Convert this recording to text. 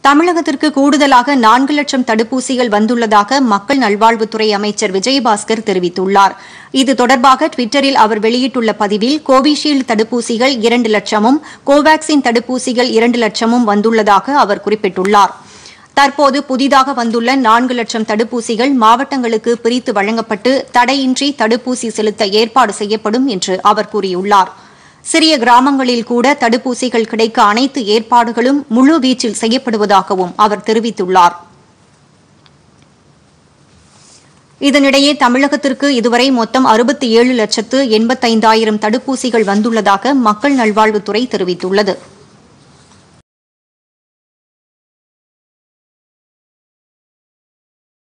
தமிழகத்திற்கு கூடுதலாக நான்கு லட்சம் தடுப்பூசிகள் வந்துள்ளதாக மக்கள் நல்வாழ்வுத்துறை அமைச்சர் விஜயபாஸ்கர் தெரிவித்துள்ளார் இது தொடர்பாக டுவிட்டரில் அவர் வெளியிட்டுள்ள பதிவில் கோவிஷீல்டு தடுப்பூசிகள் இரண்டு லட்சமும் கோவாக்சின் தடுப்பூசிகள் இரண்டு லட்சமும் வந்துள்ளதாக அவர் குறிப்பிட்டுள்ளார் தற்போது புதிதாக வந்துள்ள நான்கு லட்சம் தடுப்பூசிகள் மாவட்டங்களுக்கு பிரித்து வழங்கப்பட்டு தடையின்றி தடுப்பூசி செலுத்த ஏற்பாடு செய்யப்படும் என்று அவர் கூறியுள்ளார் சிறிய கிராமங்களில் கூட தடுப்பூசிகள் கிடைக்க அனைத்து ஏற்பாடுகளும் முழு வீச்சில் செய்யப்படுவதாகவும் அவர் தெரிவித்துள்ளார் இதனிடையே தமிழகத்திற்கு இதுவரை மொத்தம் அறுபத்தி ஏழு லட்சத்து எண்பத்தைந்தாயிரம் தடுப்பூசிகள் வந்துள்ளதாக மக்கள் நல்வாழ்வுத்துறை தெரிவித்துள்ளது